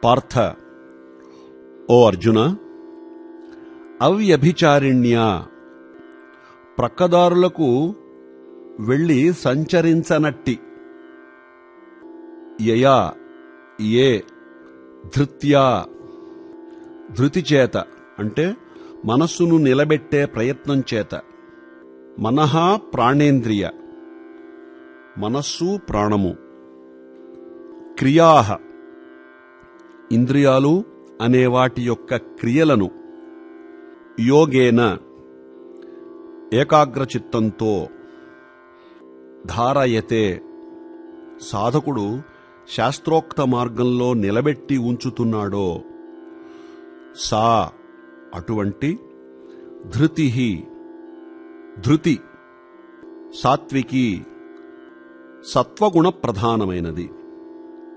పార్థ ఓ అర్జున అవ్యభిచారిణ్యా ప్రక్కదారులకు వెళ్ళి సంచరించనట్టి యయా ఏ ధృత్యా ధృతి చేత అంటే మనస్సును నిలబెట్టే ప్రయత్నం చేత మనహ ప్రాణేంద్రియ మనస్సు ప్రాణము క్రియాహ ఇంద్రియాలు అనే వాటి యొక్క క్రియలను యోగేన ఏకాగ్రచిత్తంతో ధారయతే సాధకుడు శాస్త్రోక్త మార్గంలో నిలబెట్టి ఉంచుతున్నాడో సా అటువంటి ధృతి ధృతి సాత్వికి సత్వగుణ ప్రధానమైనది